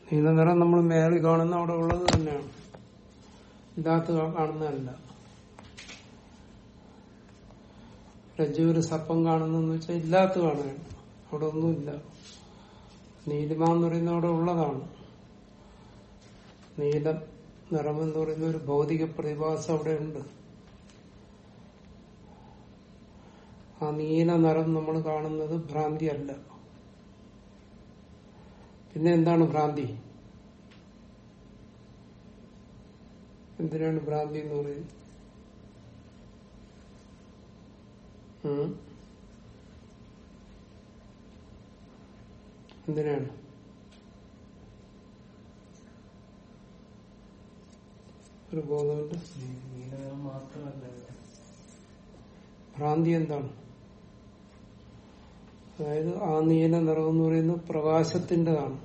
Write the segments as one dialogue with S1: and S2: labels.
S1: നീല നിറം നമ്മൾ മേളിൽ കാണുന്ന അവിടെ ഉള്ളത് തന്നെയാണ് ഇല്ലാത്ത കാണുന്നതല്ല രജ്ജുവിൽ സർപ്പം കാണുന്നെന്ന് വെച്ചാൽ ഇല്ലാത്ത കാണുകയാണ് അവിടെ ഒന്നുമില്ല നീലിമ എന്ന് പറയുന്ന അവിടെ ഉള്ളതാണ് നീല നിറം എന്ന് പറയുന്ന ഒരു ഭൗതിക പ്രതിഭാസം അവിടെ ഉണ്ട് ആ നീല നിറം നമ്മൾ കാണുന്നത് ഭ്രാന്തി അല്ല പിന്നെ എന്താണ് ഭ്രാന്തി എന്തിനാണ് ഭ്രാന്തി എന്ന് പറയുന്നത് ഉം? എന്തിനാണ് ഒരു ബോധമുണ്ട്
S2: നീലനിറം മാത്രമല്ല
S1: ഭ്രാന്തി എന്താണ് അതായത് ആ നീല നിറം എന്ന് പറയുന്നത് പ്രകാശത്തിൻ്റെതാണ്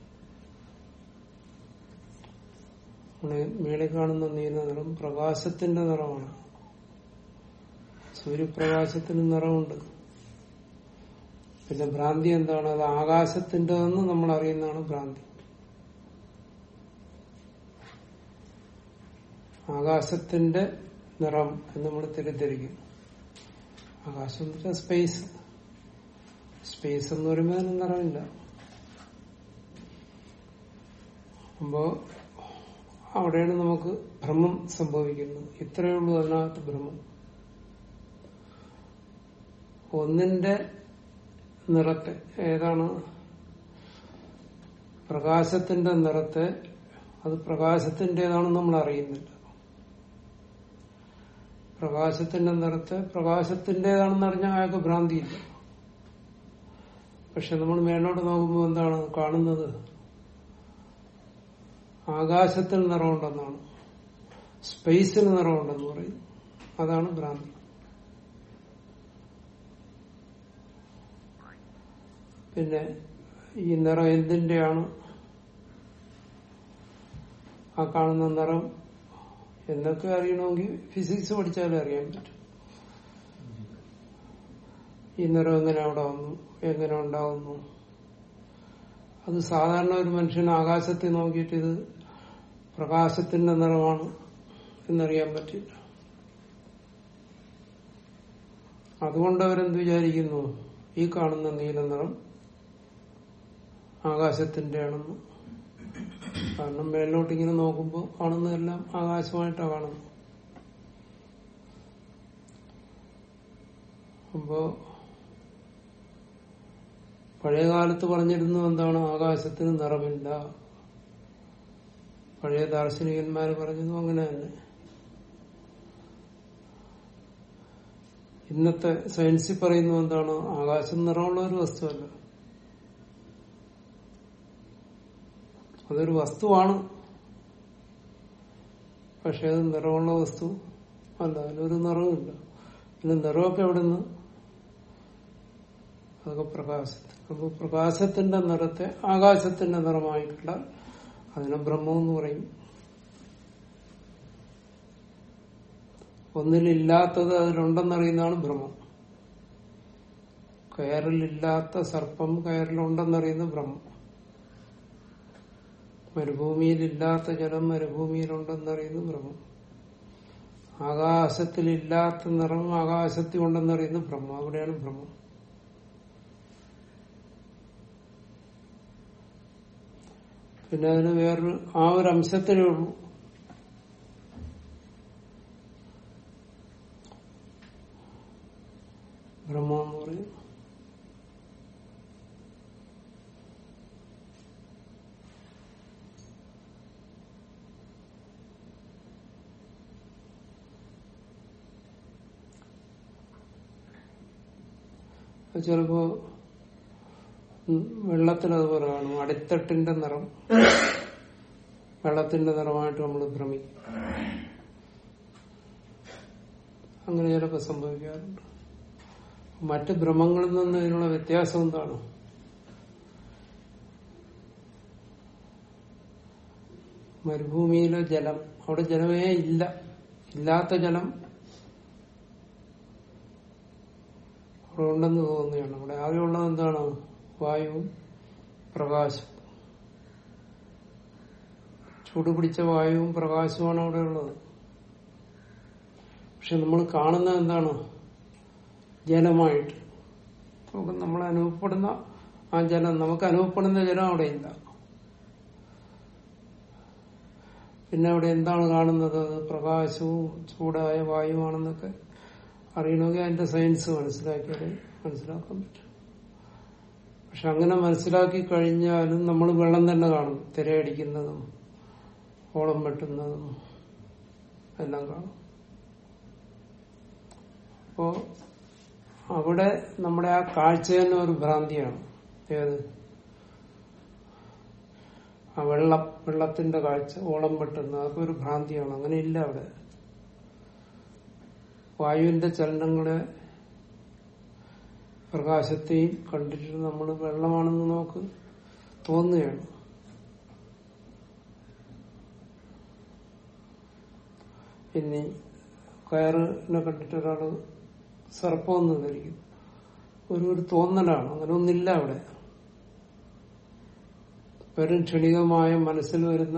S1: നമ്മള് മേളിൽ കാണുന്ന നീല നിറം പ്രകാശത്തിന്റെ നിറമാണ് സൂര്യപ്രകാശത്തിന് നിറമുണ്ട് പിന്നെ ഭ്രാന്തി എന്താണ് അത് ആകാശത്തിൻ്റെതെന്ന് നമ്മൾ അറിയുന്നതാണ് ഭ്രാന്തി ആകാശത്തിന്റെ നിറം എന്ന് നമ്മൾ തിരിത്തിരിക്കും ആകാശം എന്ന് വെച്ചാൽ സ്പേസ് സ്പേസ് എന്ന് പറയുമ്പോൾ അതിന് നിറമില്ല അപ്പോ അവിടെയാണ് നമുക്ക് ഭ്രമം സംഭവിക്കുന്നത് ഇത്രയേ ഉള്ളൂ അതിനകത്ത് ഭ്രമം ഒന്നിന്റെ നിറത്തെ ഏതാണ് പ്രകാശത്തിന്റെ നിറത്തെ അത് പ്രകാശത്തിന്റേതാണെന്ന് നമ്മൾ അറിയുന്നില്ല പ്രകാശത്തിന്റെ നിറത്തെ പ്രകാശത്തിന്റേതാണെന്ന് അറിഞ്ഞാൽ അയാൾക്ക് ഭ്രാന്തിയില്ല പക്ഷെ നമ്മൾ മേലോട്ട് നോക്കുമ്പോൾ എന്താണ് കാണുന്നത് ആകാശത്തിൽ നിറമുണ്ടെന്നാണ് സ്പേസിന് നിറമുണ്ടെന്ന് പറയും അതാണ് ഭ്രാന്തി പിന്നെ ഈ നിറം എന്തിന്റെയാണ് ആ കാണുന്ന നിറം എന്നൊക്കെ അറിയണമെങ്കിൽ ഫിസിക്സ് പഠിച്ചാലേ അറിയാൻ പറ്റും ഈ നിറം എങ്ങനെ അവിടെ വന്നു എങ്ങനെ ഉണ്ടാവുന്നു അത് സാധാരണ ഒരു മനുഷ്യൻ ആകാശത്തെ നോക്കിയിട്ട് ഇത് പ്രകാശത്തിന്റെ നിറമാണ് എന്നറിയാൻ പറ്റില്ല അതുകൊണ്ട് അവരെന്ത് വിചാരിക്കുന്നു ഈ കാണുന്ന നീല നിറം ആകാശത്തിന്റെ ആണെന്ന് കാരണം മേലോട്ട് ഇങ്ങനെ നോക്കുമ്പോൾ കാണുന്നതെല്ലാം ആകാശമായിട്ടാണ് കാണുന്നത് അപ്പോ പഴയ കാലത്ത് പറഞ്ഞിരുന്നു എന്താണ് ആകാശത്തിന് നിറമില്ല പഴയ ദാർശനികന്മാര് പറഞ്ഞതും അങ്ങനെ തന്നെ ഇന്നത്തെ സയൻസിൽ പറയുന്നു എന്താണ് ആകാശം നിറമുള്ള ഒരു വസ്തുവല്ല അതൊരു വസ്തുവാണ് പക്ഷെ അത് നിറമുള്ള വസ്തു അല്ല അതിനൊരു നിറവുമില്ല പിന്നെ നിറമൊക്കെ എവിടുന്ന് അതൊക്കെ പ്രകാശത്തിൽ അപ്പൊ പ്രകാശത്തിന്റെ നിറത്തെ ആകാശത്തിന്റെ നിറമായിട്ടുള്ള അതിനെ ബ്രഹ്മം എന്ന് പറയും ഒന്നിലില്ലാത്തത് അതിലുണ്ടെന്നറിയുന്നതാണ് ഭ്രമം കയറിലില്ലാത്ത സർപ്പം കയറിലുണ്ടെന്നറിയുന്ന ബ്രഹ്മം മരുഭൂമിയിലില്ലാത്ത ജലം മരുഭൂമിയിലുണ്ടെന്നറിയുന്ന ബ്രഹ്മം ആകാശത്തിലില്ലാത്ത നിറം ആകാശത്തിൽ ഉണ്ടെന്നറിയുന്ന ബ്രഹ്മം അവിടെയാണ് ബ്രഹ്മം പിന്നെ അതിന് വേറൊരു ആ ഒരു അംശത്തിനേ ഉള്ളൂ ബ്രഹ്മം എന്ന് പറയും അത് ചിലപ്പോ ഉം, വെള്ളത്തിൽ അതുപോലെ കാണും അടിത്തട്ടിന്റെ നിറം വെള്ളത്തിന്റെ നിറമായിട്ട് നമ്മൾ ഭ്രമിക്കും അങ്ങനെ ചിലപ്പോൾ സംഭവിക്കാറുണ്ട് മറ്റ് ഭ്രമങ്ങളിൽ നിന്ന് ഇതിനുള്ള വ്യത്യാസം എന്താണ് മരുഭൂമിയിലെ ജലം അവിടെ ജലമേ ഇല്ല ഇല്ലാത്ത ജലം അവിടെ ഉണ്ടെന്ന് തോന്നുകയാണ് അവിടെ ആകെയുള്ളത് എന്താണ് വായുവും പ്രകാശം ചൂടുപിടിച്ച വായുവും പ്രകാശവുമാണ് അവിടെ ഉള്ളത് പക്ഷെ നമ്മൾ കാണുന്നത് എന്താണ് ജലമായിട്ട് നമുക്ക് നമ്മൾ അനുഭവപ്പെടുന്ന ആ ജലം നമുക്ക് അനുഭവപ്പെടുന്ന ജലം അവിടെ ഇല്ല പിന്നെ അവിടെ എന്താണ് കാണുന്നത് അത് പ്രകാശവും ചൂടായ വായുവാണെന്നൊക്കെ അറിയണമെങ്കിൽ അതിന്റെ സയൻസ് മനസ്സിലാക്കിയാലേ മനസ്സിലാക്കാൻ പറ്റും പക്ഷെ അങ്ങനെ മനസ്സിലാക്കി കഴിഞ്ഞാലും നമ്മൾ വെള്ളം തന്നെ കാണും തിരയടിക്കുന്നതും ഓളം വെട്ടുന്നതും എല്ലാം കാണും അപ്പോ അവിടെ നമ്മുടെ ആ കാഴ്ച തന്നെ ഒരു ഭ്രാന്തിയാണ് ഏത് ആ വെള്ളം വെള്ളത്തിന്റെ കാഴ്ച ഓളം വെട്ടുന്നത് അതൊക്കെ ഒരു ഭ്രാന്തിയാണ് അങ്ങനെ ഇല്ല അവിടെ വായുവിന്റെ ചലനങ്ങളെ പ്രകാശത്തെയും കണ്ടിട്ട് നമ്മൾ വെള്ളമാണെന്ന് നമുക്ക് തോന്നുകയാണ് ഇനി കയറിനെ കണ്ടിട്ട് ഒരാള് സർപ്പമെന്ന് ധരിക്കും ഒരു ഒരു തോന്നലാണ് അങ്ങനെ ഒന്നില്ല അവിടെ വെറും ക്ഷണികമായ മനസ്സിൽ വരുന്ന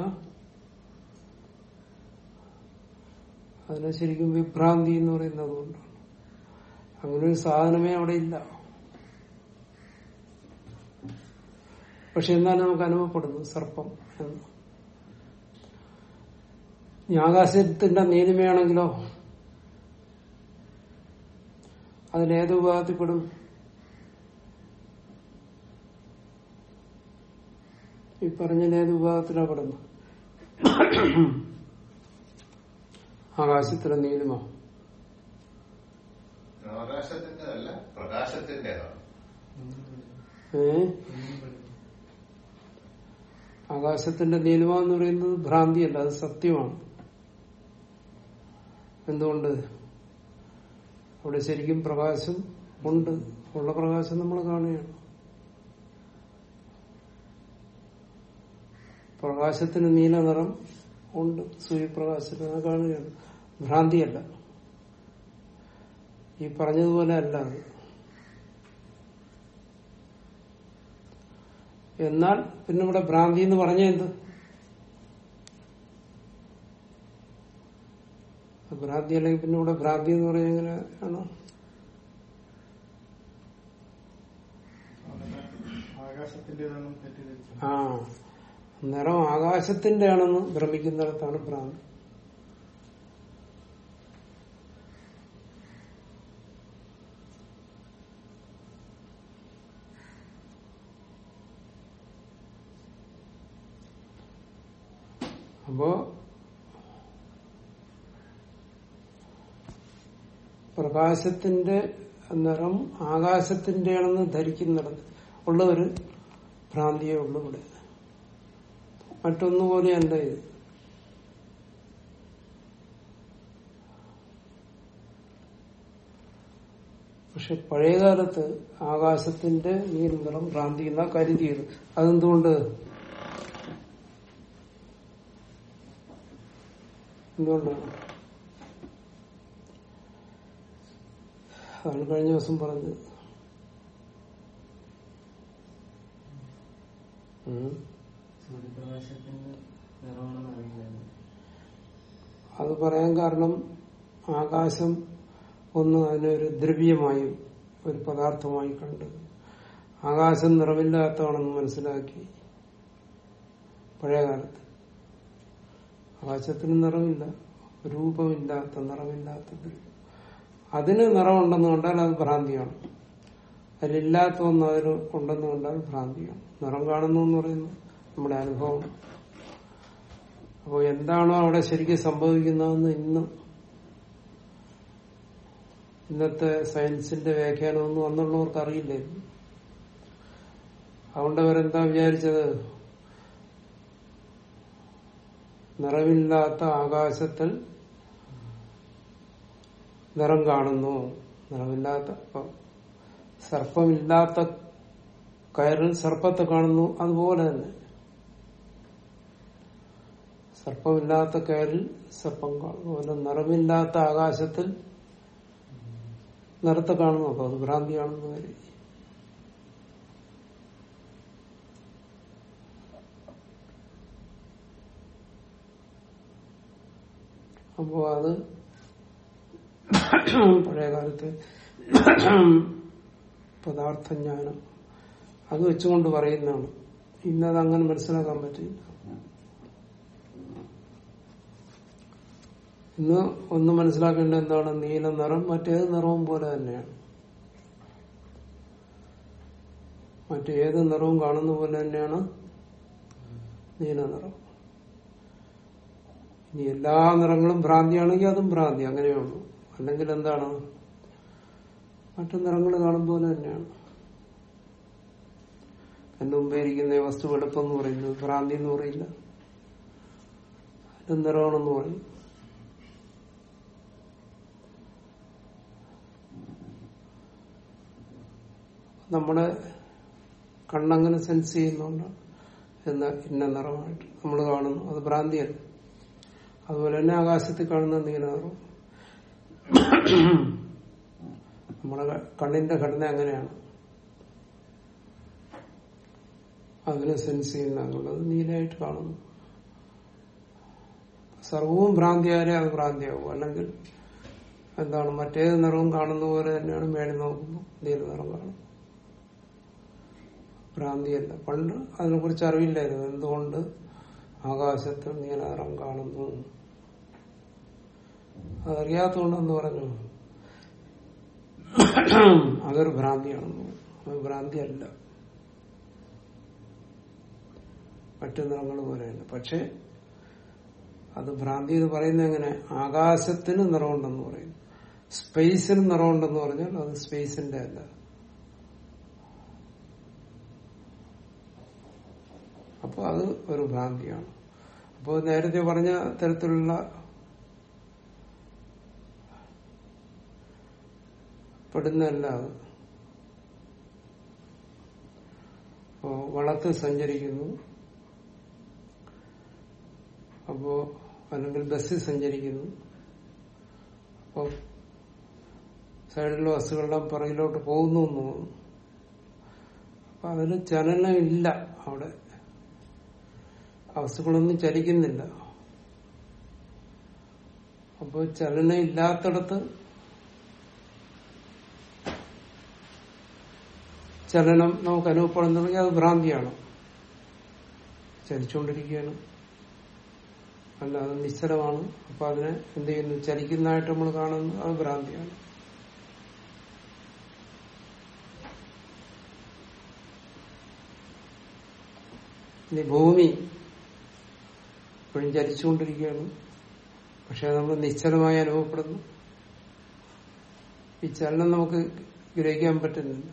S1: അതിനെ ശരിക്കും വിഭ്രാന്തി എന്ന് പറയുന്നത് കൊണ്ടാണ് അങ്ങനെ ഒരു സാധനമേ അവിടെ ഇല്ല പക്ഷെ എന്നാലും നമുക്ക് അനുഭവപ്പെടുന്നു സർപ്പം എന്ന് ഇനി ആകാശത്തിന്റെ നീലിമയാണെങ്കിലോ അതിലേത് വിഭാഗത്തിൽപ്പെടും ഈ പറഞ്ഞതിലേത് വിഭാഗത്തിലാ പെടുന്നു ആകാശത്തിലെ നീലിമ
S3: ആകാശത്തിന്റെതല്ല പ്രകാശത്തിന്റേതാണ്
S1: ഏ ആകാശത്തിന്റെ നീലിമ എന്ന് പറയുന്നത് ഭ്രാന്തിയല്ല അത് സത്യമാണ് എന്തുകൊണ്ട് അവിടെ ശരിക്കും പ്രകാശം ഉണ്ട് ഉള്ള പ്രകാശം നമ്മൾ കാണുകയാണ് പ്രകാശത്തിന് നീല നിറം ഉണ്ട് സൂര്യപ്രകാശത്തിന് അത് കാണുകയാണ് ഭ്രാന്തിയല്ല ഈ പറഞ്ഞതുപോലെ അല്ല അത് എന്നാൽ പിന്നെ ഇവിടെ ഭ്രാന്തി എന്ന് പറഞ്ഞ എന്ത് ഭ്രാന്തി അല്ലെങ്കിൽ പിന്നെ ഇവിടെ ഭ്രാന്തി എന്ന് പറഞ്ഞ എങ്ങനെ ആണോ
S2: ആകാശത്തിന്റേതാണ് തെറ്റിദ്ധരിച്ചത്
S1: ആ നിറം ആകാശത്തിന്റെ ആണെന്ന് ഭ്രമിക്കുന്നിടത്താണ് ഭ്രാന്തി അപ്പോ പ്രകാശത്തിന്റെ നിറം ആകാശത്തിന്റെയാണെന്ന് ധരിക്കുന്നിടത്ത് ഉള്ള ഒരു ഭ്രാന്തിയേ ഉള്ളൂ ഇവിടെ മറ്റൊന്നുപോലെയല്ല ഇത് പക്ഷെ പഴയകാലത്ത് ആകാശത്തിന്റെ നീല നിറം ഭ്രാന്തി എന്നാ കരുതിയത് അതെന്തുകൊണ്ട് എന്തുകൊണ്ടാണ് അതാണ് കഴിഞ്ഞ ദിവസം പറഞ്ഞത് ഉം.
S2: സൂര്യപ്രകാശത്തിന്റെ നിറമാണെന്ന് അറിയില്ലായിരുന്നു
S1: അത് പറയാൻ കാരണം ആകാശം ഒന്ന് അതിനൊരു ദ്രവ്യമായി ഒരു പദാർത്ഥമായി കണ്ട് ആകാശം നിറമില്ലാത്തതാണെന്ന് മനസ്സിലാക്കി പഴയകാലത്ത് ആകാശത്തിന് നിറമില്ല രൂപമില്ലാത്ത നിറമില്ലാത്ത ദ്രവ്യം അതിന് നിറമുണ്ടെന്ന് കണ്ടാൽ അത് ഭ്രാന്തിയാണ് അതിലില്ലാത്ത ഒന്ന് അതിൽ ഉണ്ടെന്ന് കണ്ടാൽ ഭ്രാന്തിയാണ് നിറം കാണുന്നു എന്ന് പറയുന്നത് നമ്മുടെ അനുഭവം അപ്പോൾ എന്താണോ അവിടെ ശരിക്കും സംഭവിക്കുന്നതെന്ന് ഇന്ന് ഇന്നത്തെ സയൻസിന്റെ വ്യാഖ്യാനമൊന്നും അന്നുള്ളവർക്ക് അറിയില്ലായിരുന്നു അതുകൊണ്ട് അവരെന്താ വിചാരിച്ചത് നിറമില്ലാത്ത ആകാശത്തിൽ നിറം കാണുന്നു നിറമില്ലാത്ത ഇപ്പൊ സർപ്പമില്ലാത്ത കയറിൽ സർപ്പത്തെ കാണുന്നു അതുപോലെ തന്നെ സർപ്പമില്ലാത്ത കയറിൽ സർപ്പം കാണുന്നു അതുപോലെ നിറമില്ലാത്ത ആകാശത്തിൽ നിറത്തെ കാണുന്നു അപ്പൊ അത് ഭ്രാന്തിയാണെന്ന് കരുതി അപ്പോ അത് പഴയ കാലത്ത് പദാർത്ഥജ്ഞാനം അത് വെച്ചുകൊണ്ട് പറയുന്നതാണ് ഇന്നത് അങ്ങനെ മനസ്സിലാക്കാൻ പറ്റില്ല ഇന്ന് ഒന്ന് മനസ്സിലാക്കേണ്ട എന്താണ് നീല നിറം മറ്റേത് നിറവും പോലെ തന്നെയാണ് മറ്റേത് നിറവും കാണുന്ന പോലെ തന്നെയാണ് നീല നിറം ഇനി എല്ലാ നിറങ്ങളും ഭ്രാന്തിയാണെങ്കിൽ അതും ഭ്രാന്തി അങ്ങനെയുള്ളൂ അല്ലെങ്കിൽ എന്താണ് മറ്റു നിറങ്ങൾ കാണുന്ന പോലെ തന്നെയാണ് എന്റെ മുമ്പേ ഇരിക്കുന്ന ഈ വസ്തു വെളുപ്പം എന്ന് പറയുന്നത് ഭ്രാന്തി എന്ന് പറയില്ല അതിന്റെ നിറമാണെന്ന് പറയും നമ്മുടെ കണ്ണങ്ങനെ സെൻസ് ചെയ്യുന്നുണ്ട് എന്ന ഇന്ന നിറമായിട്ട് നമ്മൾ കാണുന്നു അത് ഭ്രാന്തിയല്ല അതുപോലെ തന്നെ ആകാശത്തിൽ കാണുന്ന നീല നിറം നമ്മുടെ കണ്ണിന്റെ ഘടന അങ്ങനെയാണ് അതിനെ സെൻസ് ചെയ്യുന്ന എന്നുള്ളത് നീലയായിട്ട് കാണുന്നു സർവവും ഭ്രാന്തിയായാലേ അത് ഭ്രാന്തിയാവും അല്ലെങ്കിൽ എന്താണ് മറ്റേത് നിറവും കാണുന്ന പോലെ തന്നെയാണ് മേളിൽ നോക്കുമ്പോൾ നീല നിറം കാണും ഭ്രാന്തിയല്ല പണ്ട് അതിനെക്കുറിച്ച് അറിവില്ലായിരുന്നു എന്തുകൊണ്ട് ആകാശത്ത് നീല നിറം കാണുന്നു അതറിയാത്തതുകൊണ്ടെന്ന് പറഞ്ഞു അതൊരു ഭ്രാന്തിയാണെന്ന് പറഞ്ഞു. അത് ഭ്രാന്തിയല്ല മറ്റു നിറങ്ങൾ പോലെയല്ല പക്ഷെ അത് ഭ്രാന്തി എന്ന് പറയുന്നത് എങ്ങനെ ആകാശത്തിന് നിറമുണ്ടെന്ന് പറയും സ്പേസിന് നിറമുണ്ടെന്ന് പറഞ്ഞാൽ അത് സ്പേസിന്റെ അല്ല അപ്പൊ അത് ഒരു ഭ്രാന്തിയാണ് അപ്പോൾ നേരത്തെ പറഞ്ഞ തരത്തിലുള്ള പെടുന്നതല്ല അത് അപ്പോ വളത്ത് സഞ്ചരിക്കുന്നു അപ്പോ അല്ലെങ്കിൽ ബസ്സിൽ സഞ്ചരിക്കുന്നു അപ്പോ സൈഡിലെ ബസ്സുകളെല്ലാം പുറകിലോട്ട് പോകുന്നു എന്ന് തോന്നുന്നു അപ്പൊ അതിന് ചലനം ഇല്ല അവിടെ ആ വസ്തുക്കളൊന്നും ചലിക്കുന്നില്ല അപ്പോൾ ചലനം ഇല്ലാത്തടത്ത് ചലനം നമുക്ക് അനുഭവപ്പെടുന്നുണ്ടെങ്കിൽ അത് ഭ്രാന്തിയാണ് ചലിച്ചുകൊണ്ടിരിക്കുകയാണ് അല്ല അത് നിശ്ചലമാണ് അപ്പൊ അതിനെ എന്ത് ചെയ്യുന്നു ചലിക്കുന്നതായിട്ട് നമ്മൾ കാണുന്നു അത് ഭ്രാന്തിയാണ് ഇനി ഭൂമി ഇപ്പോഴും ചലിച്ചുകൊണ്ടിരിക്കുകയാണ് പക്ഷെ അത് നമ്മൾ നിശ്ചലമായി അനുഭവപ്പെടുന്നു ഈ ചലനം നമുക്ക് ഗ്രഹിക്കാൻ പറ്റുന്നില്ല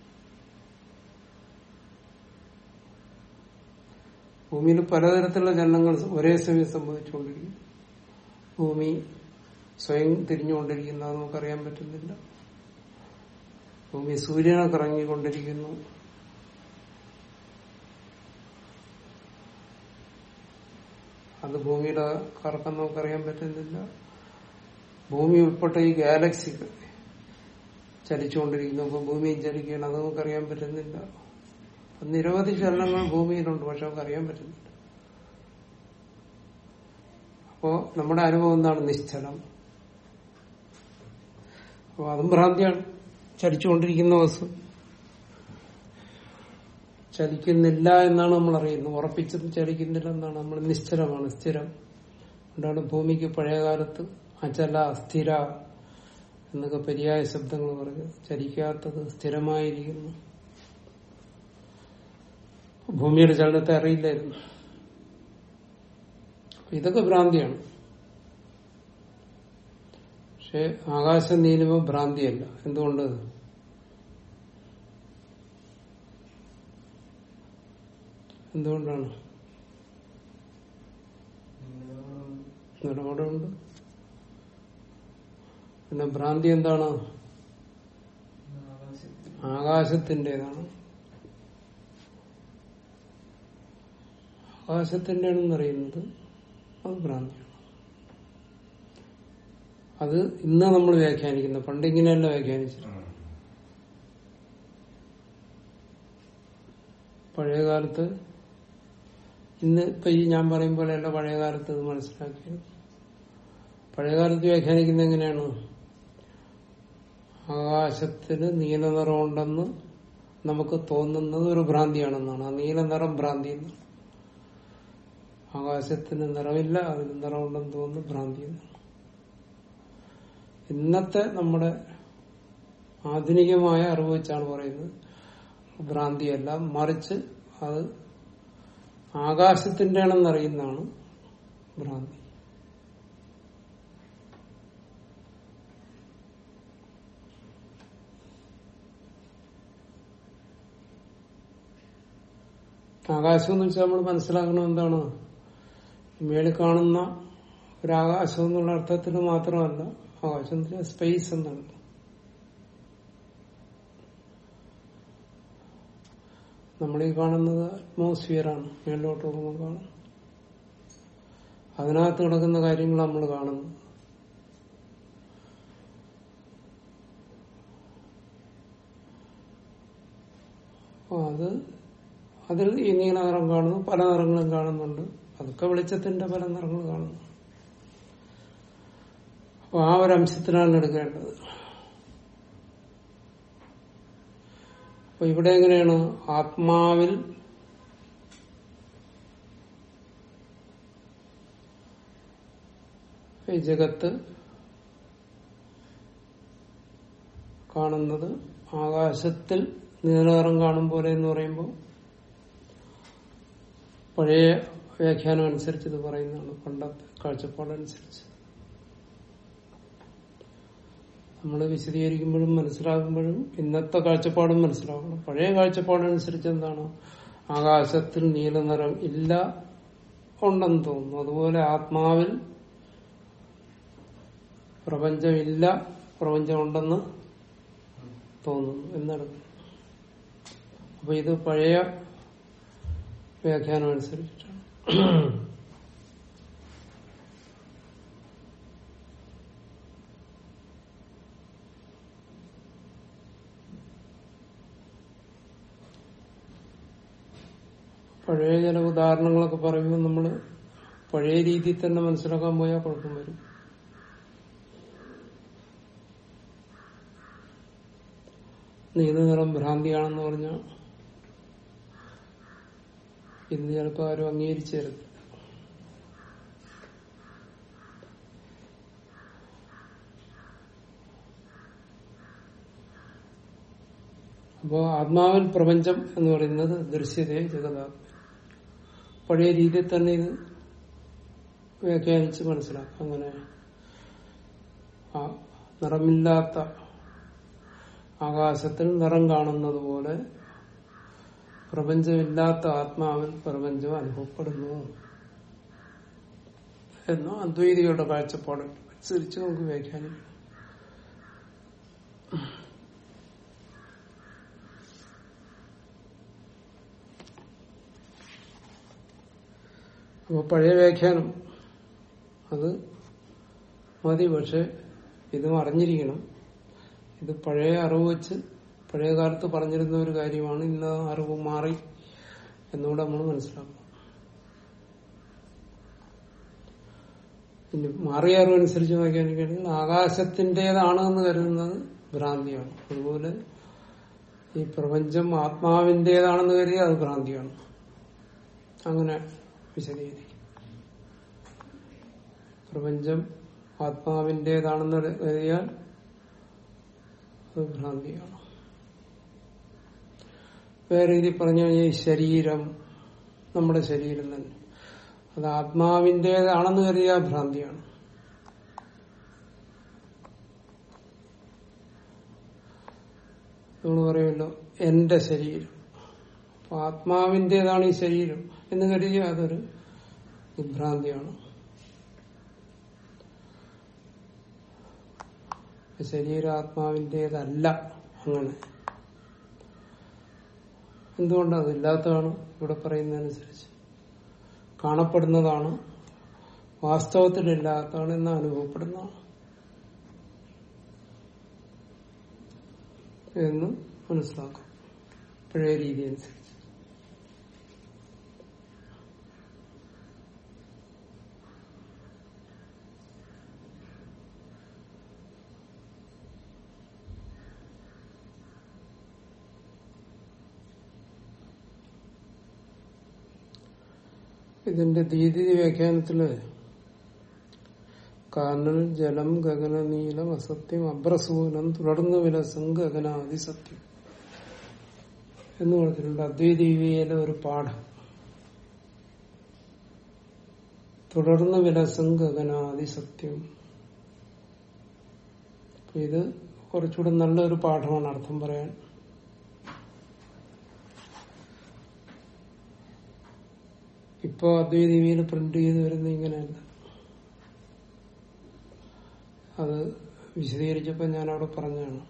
S1: ഭൂമിയിൽ പലതരത്തിലുള്ള ചലനങ്ങൾ ഒരേ സമയം സംഭവിച്ചുകൊണ്ടിരിക്കും ഭൂമി സ്വയം തിരിഞ്ഞുകൊണ്ടിരിക്കുന്നത് നമുക്കറിയാൻ പറ്റുന്നില്ല ഭൂമി സൂര്യനെ കറങ്ങിക്കൊണ്ടിരിക്കുന്നു അത് ഭൂമിയുടെ കറക്കം നമുക്കറിയാൻ പറ്റുന്നില്ല ഭൂമി ഉൾപ്പെട്ട ഈ ഗാലക്സി ചലിച്ചുകൊണ്ടിരിക്കുന്നു അപ്പൊ ഭൂമിയും ചലിക്കുകയാണ് അത് നമുക്കറിയാൻ പറ്റുന്നില്ല അപ്പൊ നിരവധി ചലനങ്ങൾ ഭൂമിയിലുണ്ട് പക്ഷെ നമുക്ക് അറിയാൻ പറ്റുന്നില്ല അപ്പോ നമ്മുടെ അനുഭവം എന്താണ് നിശ്ചലം അപ്പൊ അതും ഭ്രാന്തിയാണ് ചലിച്ചുകൊണ്ടിരിക്കുന്ന വസ്തു ചലിക്കുന്നില്ല എന്നാണ് നമ്മൾ അറിയുന്നത് ഉറപ്പിച്ചത് ചലിക്കുന്നില്ല എന്നാണ് നമ്മൾ നിശ്ചലമാണ് സ്ഥിരം അതുകൊണ്ടാണ് ഭൂമിക്ക് പഴയകാലത്ത് അചല സ്ഥിര എന്നൊക്കെ പര്യായ ശബ്ദങ്ങൾ പറഞ്ഞത് ചലിക്കാത്തത് സ്ഥിരമായിരിക്കുന്നു ഭൂമിയുടെ ചലനത്തെ അറിയില്ലായിരുന്നു അപ്പൊ ഇതൊക്കെ ഭ്രാന്തിയാണ് പക്ഷെ ആകാശം നീലുമ ഭ്രാന്തിയല്ല എന്തുകൊണ്ട് എന്തുകൊണ്ടാണ് നിലപാടുണ്ട് പിന്നെ ഭ്രാന്തി എന്താണ് ആകാശത്തിന്റേതാണ് ആകാശത്തിന്റെ ആണെന്നറിയുന്നത് അത് ഭ്രാന്തിയാണ് അത് ഇന്ന് നമ്മൾ വ്യാഖ്യാനിക്കുന്നത് പണ്ട് ഇങ്ങനെയല്ല വ്യാഖ്യാനിച്ചത് പഴയ കാലത്ത് ഇന്ന് ഇപ്പൊ ഈ ഞാൻ പറയും പോലെയല്ല പഴയ കാലത്ത് ഇത് മനസ്സിലാക്കിയത് പഴയകാലത്ത് വ്യാഖ്യാനിക്കുന്നത് എങ്ങനെയാണ് ആകാശത്തിന് നീല നിറമുണ്ടെന്ന് നമുക്ക് തോന്നുന്നത് ഒരു ഭ്രാന്തിയാണെന്നാണ് ആ നീല നിറം ഭ്രാന്തി എന്നാണ് ആകാശത്തിന് നിറമില്ല അതിന് നിറമുണ്ടെന്ന് തോന്നുന്നു ഭ്രാന്തി എന്നാണ് ഇന്നത്തെ നമ്മുടെ ആധുനികമായ അറിവ് വെച്ചാണ് പറയുന്നത് ഭ്രാന്തിയല്ല മറിച്ച് അത് ആകാശത്തിന്റെ ആണെന്നറിയുന്നതാണ് ഭ്രാന്തി ആകാശം എന്ന് വെച്ചാൽ നമ്മൾ മനസ്സിലാക്കണം എന്താണ് മേളിൽ കാണുന്ന ഒരു ആകാശം എന്നുള്ള അർത്ഥത്തിൽ മാത്രമല്ല ആകാശം എന്ന് വെച്ചാൽ സ്പേസ് എന്നാണ് നമ്മളീ കാണുന്നത് അറ്റ്മോസ്ഫിയറാണ് മേളിലോട്ട് പോകുമ്പോൾ കാണും അതിനകത്ത് കിടക്കുന്ന കാര്യങ്ങൾ നമ്മൾ കാണുന്നു അപ്പൊ അത് അതിൽ ഈ നീല നിറം കാണുന്നു പല നിറങ്ങളും കാണുന്നുണ്ട് അതൊക്കെ വെളിച്ചത്തിന്റെ പല നിറങ്ങൾ കാണുന്നു അപ്പൊ ആ ഒരു അംശത്തിനാണ് എടുക്കേണ്ടത് അപ്പൊ ഇവിടെ എങ്ങനെയാണ് ആത്മാവിൽ ഈ ജഗത്ത് കാണുന്നത് ആകാശത്തിൽ നീലനിറം കാണും പോലെ എന്ന് പറയുമ്പോൾ പഴയ വ്യാഖ്യാനം അനുസരിച്ച് ഇത് പറയുന്നതാണ് പണ്ടത്തെ കാഴ്ചപ്പാടനുസരിച്ച് നമ്മൾ വിശദീകരിക്കുമ്പോഴും മനസ്സിലാക്കുമ്പോഴും ഇന്നത്തെ കാഴ്ചപ്പാടും മനസ്സിലാക്കണം പഴയ കാഴ്ചപ്പാടനുസരിച്ച് എന്താണ് ആകാശത്തിൽ നീലനിറം ഇല്ല ഉണ്ടെന്ന് തോന്നുന്നു അതുപോലെ ആത്മാവിൽ പ്രപഞ്ചമില്ല പ്രപഞ്ചമുണ്ടെന്ന് തോന്നുന്നു എന്നാണ് അപ്പൊ ഇത് പഴയ വ്യാഖ്യാനം അനുസരിച്ചിട്ടാണ് പഴയ ചില ഉദാഹരണങ്ങളൊക്കെ പറയുമ്പോൾ നമ്മൾ പഴയ രീതിയിൽ തന്നെ മനസ്സിലാക്കാൻ പോയാൽ കുഴപ്പം വരും നീല നിറം ഭ്രാന്തിയാണെന്ന് പറഞ്ഞാൽ ഇന്ന് ചിലപ്പോൾ ആരും അംഗീകരിച്ചു തരുന്നു അപ്പോ ആത്മാവിൽ പ്രപഞ്ചം എന്ന് പറയുന്നത് ദൃശ്യതയെ ജഗതാത്മ പഴയ രീതിയിൽ തന്നെ ഇത് വ്യാഖ്യാനിച്ച് മനസ്സിലാക്കാം അങ്ങനെ ആ നിറമില്ലാത്ത ആകാശത്തിൽ നിറം കാണുന്നത് പോലെ പ്രപഞ്ചമില്ലാത്ത ആത്മാവിൽ പ്രപഞ്ചം അനുഭവപ്പെടുന്നു എന്ന അദ്വൈതികളുടെ കാഴ്ചപ്പാട് അനുസരിച്ച് നമുക്ക് വ്യാഖ്യാനിക്കാം അപ്പൊ പഴയ വ്യാഖ്യാനം അത് മതി പക്ഷെ ഇതും അറിഞ്ഞിരിക്കണം ഇത് പഴയ അറിവ് വെച്ച് പഴയ കാലത്ത് പറഞ്ഞിരുന്ന ഒരു കാര്യമാണ് ഇന്ന് ആ അറിവ് മാറി എന്നുകൂടെ നമ്മൾ മനസ്സിലാക്കണം ഇനി മാറിയ അറിവനുസരിച്ച് വ്യാഖ്യാനിക്കുകയാണെങ്കിൽ ആകാശത്തിന്റേതാണ് എന്ന് കരുതുന്നത് ഭ്രാന്തിയാണ് അതുപോലെ ഈ പ്രപഞ്ചം ആത്മാവിന്റേതാണെന്ന് കരുതിയാൽ അത് ഭ്രാന്തിയാണ് അങ്ങനെ വിശദീകരിക്കും പ്രപഞ്ചം ആത്മാവിന്റേതാണെന്ന് കരുതിയാൽ അത് ഭ്രാന്തിയാണ് വേറെ രീതി പറഞ്ഞു കഴിഞ്ഞാൽ ഈ ശരീരം നമ്മുടെ ശരീരം തന്നെ അത് ആത്മാവിന്റേതാണെന്ന് കരുതിയ ഭ്രാന്തിയാണ് നമ്മൾ പറയുമല്ലോ എന്റെ ശരീരം അപ്പൊ ആത്മാവിന്റേതാണ് ഈ ശരീരം എന്ന് കരുതിയ അതൊരു വിഭ്രാന്തിയാണ് ശരീരം ആത്മാവിന്റേതല്ല അങ്ങനെ എന്തുകൊണ്ട് അതില്ലാത്തതാണ് ഇവിടെ പറയുന്നതനുസരിച്ച് കാണപ്പെടുന്നതാണ് വാസ്തവത്തിലില്ലാത്തതാണ് എന്ന് അനുഭവപ്പെടുന്നതാണ് എന്ന് മനസ്സിലാക്കാം പഴയ രീതി അനുസരിച്ച് ഇതിന്റെ ദീതി വ്യാഖ്യാനത്തില് കാനൽ ജലം ഗഗനനീലം അസത്യം അബ്രസൂനം തുടർന്ന് വിലസം ഗഗനാദി സത്യം എന്ന് പറഞ്ഞിട്ടുണ്ട് അദ്വൈതീവിയിലെ ഒരു പാഠം തുടർന്ന് വിലസം ഗഗനാദി സത്യം അപ്പൊ ഇത് കുറച്ചുകൂടെ നല്ലൊരു പാഠമാണ് അർത്ഥം പറയാൻ ഇപ്പൊ അദ്വൈതീവിയിൽ പ്രിന്റ് ചെയ്ത് വരുന്ന ഇങ്ങനെയല്ല അത് വിശദീകരിച്ചപ്പോ ഞാൻ അവിടെ പറഞ്ഞാണ്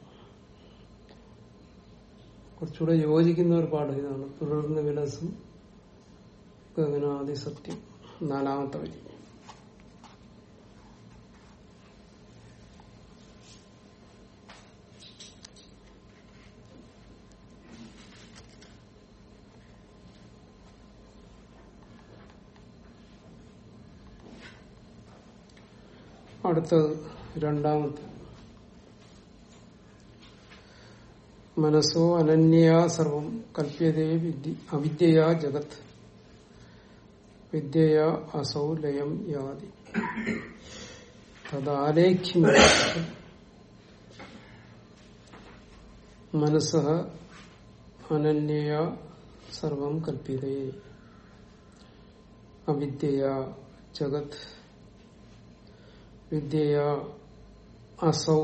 S1: കുറച്ചുകൂടെ യോജിക്കുന്ന ഒരു പാഠം ഇതാണ് തുടർന്ന് വിലസം ഗഗനാദി സത്യം നാലാമത്തെ വരി അടുത്തത് രണ്ടാമത്തെ മനസ്സോ അനന്യയാ സർവം കല്പ്യതേ വിദ്യ അവിദ്യയാ ജഗത് വിദ്യയാ അസൗ ലയം യാതി തദാലേഖ്യം മനസ്സ അനന്യയാ സർവം കല്പ്യതേ അവിദ്യയാ ജഗത് വിദ്യയാ അസൗ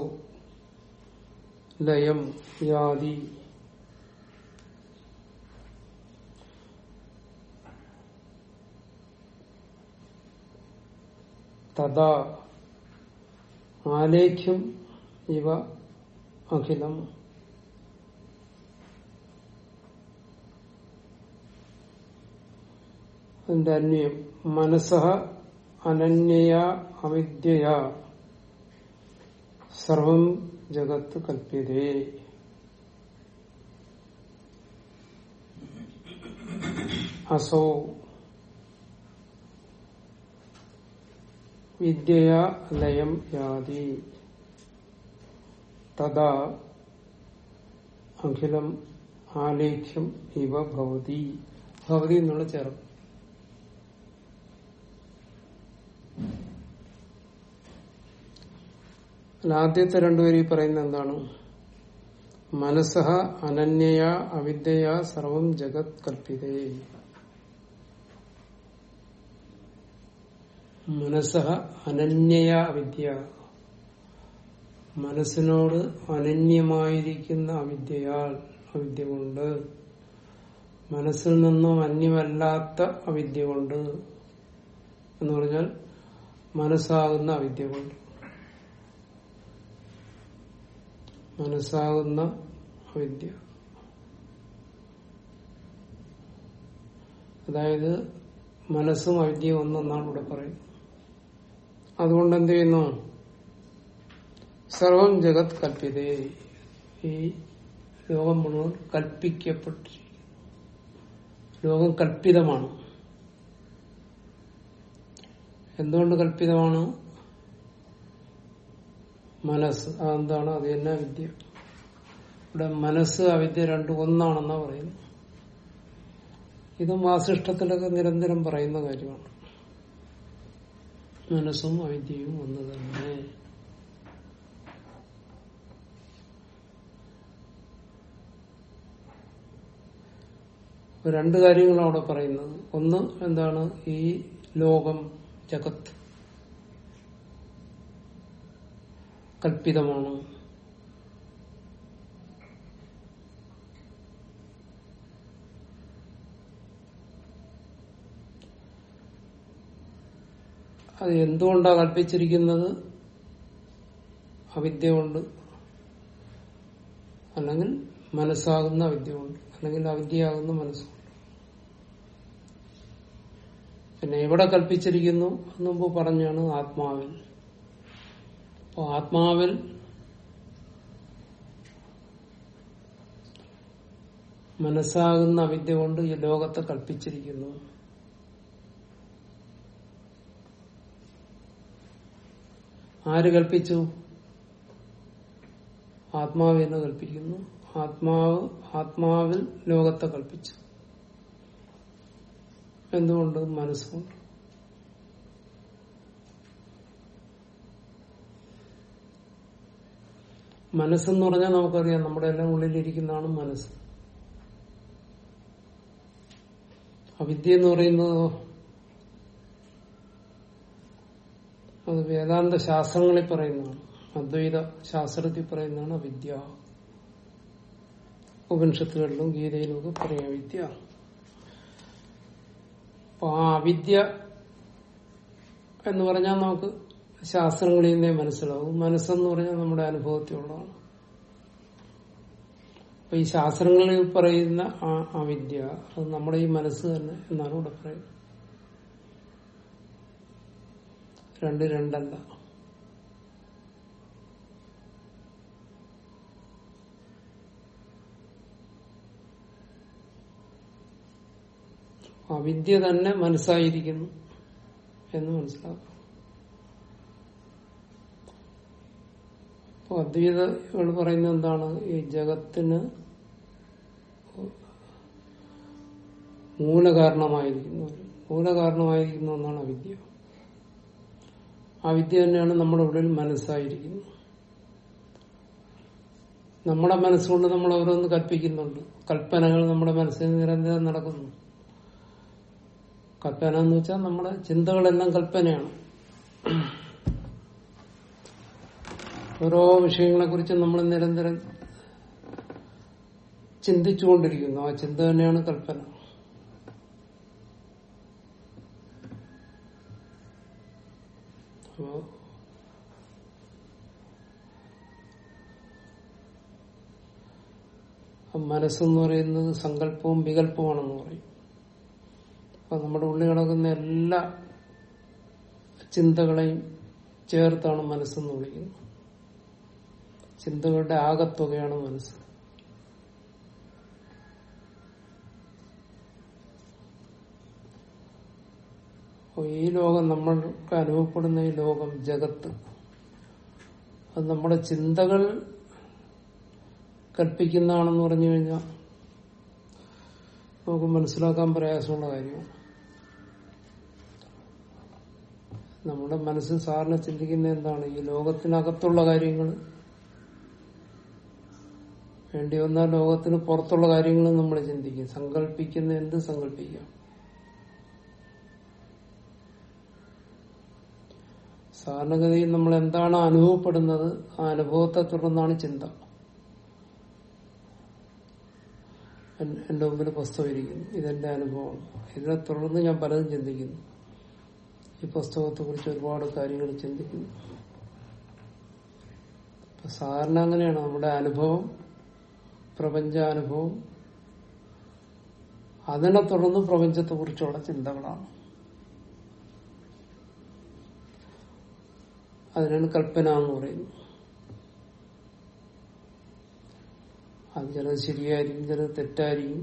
S1: ലയം യാതി തഥാ ആലേഖ്യം ഇവ അഖിലം അതിന്റെ അന്വയം മനസ്സ അനന്യയാ അവിദ്യയാ സർവം ജഗത്ത് കൽപ്യതേ അസോ വിദ്യയാ ലയം യാതി തഥാ അഖിലം ആലേഖ്യം ഇവ ഭവതി ഭവതി എന്നുള്ള ചേർക്കും അല്ല, ആദ്യത്തെ രണ്ടുപേരും ഈ പറയുന്നത് എന്താണ് മനസ്സഹ അനന്യയ അവിദ്യയ സർവം ജഗത് കൽപ്പിതേ മനസ്സഹ അനന്യയ അവിദ്യ മനസ്സിനോട് അനന്യമായിരിക്കുന്ന അവിദ്യയാൽ അവിദ്യ കൊണ്ട് മനസ്സിൽ നിന്നും അന്യമല്ലാത്ത അവിദ്യ കൊണ്ട് എന്ന് പറഞ്ഞാൽ മനസ്സാകുന്ന അവിദ്യ കൊണ്ട് മനസ്സാകുന്ന അവിദ്യ അതായത് മനസ്സും അവിദ്യയും ഒന്നെന്നാണ് ഇവിടെ പറയുന്നത് അതുകൊണ്ട് എന്ത് ചെയ്യുന്നു സർവം ജഗത് കൽപ്പിതേ ഈ ലോകം മുഴുവൻ കൽപ്പിക്കപ്പെട്ടിരിക്കുന്നു ലോകം കൽപ്പിതമാണ് എന്തുകൊണ്ട് കൽപ്പിതമാണ് മനസ്സ് അതെന്താണ് അത് തന്നെ വിദ്യ ഇവിടെ മനസ്സ് അവിദ്യ രണ്ടും ഒന്നാണെന്നാ പറയുന്നത് ഇത് വാസിഷ്ടത്തിലൊക്കെ നിരന്തരം പറയുന്ന കാര്യമാണ് മനസ്സും അവിദ്യയും ഒന്ന് തന്നെ രണ്ട് കാര്യങ്ങളാണ് അവിടെ പറയുന്നത് ഒന്ന് എന്താണ് ഈ ലോകം ജഗത്ത് കൽപ്പിതമാണ് അത് എന്തുകൊണ്ടാണ് കൽപ്പിച്ചിരിക്കുന്നത് അവിദ്യ കൊണ്ട് അല്ലെങ്കിൽ മനസ്സാകുന്ന അവിദ്യ കൊണ്ട് അല്ലെങ്കിൽ അവിദ്യയാകുന്ന മനസ്സുകൊണ്ട് പിന്നെ എവിടെ കൽപ്പിച്ചിരിക്കുന്നു എന്ന് മുമ്പ് പറഞ്ഞാണ് ആത്മാവിൽ അപ്പൊ ആത്മാവിൽ മനസ്സാകുന്ന അവിദ്യ കൊണ്ട് ഈ ലോകത്തെ കൽപ്പിച്ചിരിക്കുന്നു ആര് കൽപ്പിച്ചു ആത്മാവിനെ കൽപ്പിക്കുന്നു ആത്മാവ് ആത്മാവിൽ ലോകത്തെ കൽപ്പിച്ചു എന്തുകൊണ്ട് മനസ്സുകൊണ്ട് മനസ്സെന്ന് പറഞ്ഞാൽ നമുക്കറിയാം നമ്മുടെ എല്ലാം ഉള്ളിലിരിക്കുന്നതാണ് മനസ്സ് അവിദ്യ എന്ന് പറയുന്നത് അത് വേദാന്ത ശാസ്ത്രങ്ങളിൽ പറയുന്നതാണ് അദ്വൈത ശാസ്ത്രത്തിൽ പറയുന്നതാണ് അവിദ്യ ഉപനിഷത്തുകളിലും ഗീതയിലും ഒക്കെ പറയാം വിദ്യ അപ്പൊ ആ അവിദ്യ എന്ന് പറഞ്ഞാൽ നമുക്ക് ശാസ്ത്രങ്ങളിൽ നിന്നേ മനസ്സിലാവും മനസ്സെന്ന് പറഞ്ഞാൽ നമ്മുടെ അനുഭവത്തിലുള്ളതാണ് അപ്പൊ ഈ ശാസ്ത്രങ്ങളിൽ പറയുന്ന ആ അവിദ്യ അത് നമ്മുടെ ഈ മനസ്സ് തന്നെ എന്നാണ് ഇവിടെ പറയുന്നത് രണ്ട് രണ്ടല്ല അവിദ്യ തന്നെ മനസ്സായിരിക്കുന്നു എന്ന് മനസ്സിലാക്കും അപ്പൊ അദ്വൈതകൾ പറയുന്നത് എന്താണ് ഈ ജഗത്തിന് മൂലകാരണമായിരിക്കുന്നു മൂലകാരണമായിരിക്കുന്ന ഒന്നാണ് അവിദ്യ ആ വിദ്യ തന്നെയാണ് നമ്മുടെ ഉള്ളിൽ മനസ്സായിരിക്കുന്നത് നമ്മുടെ മനസ്സുകൊണ്ട് നമ്മൾ ഓരോന്ന് കൽപ്പിക്കുന്നുണ്ട് കൽപ്പനകൾ നമ്മുടെ മനസ്സിൽ നിരന്തരം നടക്കുന്നു കൽപ്പന എന്ന് വെച്ചാൽ നമ്മുടെ ചിന്തകളെല്ലാം കൽപ്പനയാണ് ഓരോ വിഷയങ്ങളെ കുറിച്ച് നമ്മൾ നിരന്തരം ചിന്തിച്ചുകൊണ്ടിരിക്കുന്നു ആ ചിന്ത തന്നെയാണ് കൽപ്പന അപ്പോ ആ മനസ്സെന്ന് പറയുന്നത് സങ്കല്പവും വികല്പമാണെന്ന് പറയും അപ്പൊ നമ്മുടെ ഉള്ളിൽ കിടക്കുന്ന എല്ലാ ചിന്തകളെയും ചേർത്താണ് മനസ്സെന്ന് വിളിക്കുന്നത് ചിന്തകളുടെ ആകത്തുകയാണ് മനസ്സ് അപ്പൊ ഈ ലോകം നമ്മൾക്ക് അനുഭവപ്പെടുന്ന ഈ ലോകം ജഗത്ത് അത് നമ്മുടെ ചിന്തകൾ കൽപ്പിക്കുന്നതാണെന്ന് പറഞ്ഞു കഴിഞ്ഞാൽ നമുക്ക് മനസ്സിലാക്കാൻ പ്രയാസമുള്ള കാര്യമാണ് നമ്മുടെ മനസ്സ് സാറിന് ചിന്തിക്കുന്ന എന്താണ് ഈ ലോകത്തിനകത്തുള്ള കാര്യങ്ങൾ വേണ്ടി വന്നാൽ ലോകത്തിന് പുറത്തുള്ള കാര്യങ്ങൾ നമ്മൾ ചിന്തിക്കും സങ്കല്പിക്കുന്ന എന്ത് സങ്കല്പിക്കാം സാധാരണഗതിയിൽ നമ്മൾ എന്താണ് അനുഭവപ്പെടുന്നത് ആ അനുഭവത്തെ തുടർന്നാണ് ചിന്ത എൻ- എന്റെ മുമ്പിൽ പുസ്തകം ഇരിക്കുന്നു ഇതെന്റെ അനുഭവമാണ് ഇതിനെ തുടർന്ന് ഞാൻ പലതും ചിന്തിക്കുന്നു ഈ പുസ്തകത്തെ കുറിച്ച് ഒരുപാട് കാര്യങ്ങൾ ചിന്തിക്കുന്നു അപ്പൊ സാധാരണ അങ്ങനെയാണ് നമ്മുടെ അനുഭവം പ്രപഞ്ചാനുഭവം അതിനെ തുടർന്ന് പ്രപഞ്ചത്തെ കുറിച്ചുള്ള ചിന്തകളാണ് അതിനാണ് കൽപ്പന എന്ന് പറയുന്നത് അത് ചിലത് ശരിയായിരിക്കും ചിലത് തെറ്റായിരിക്കും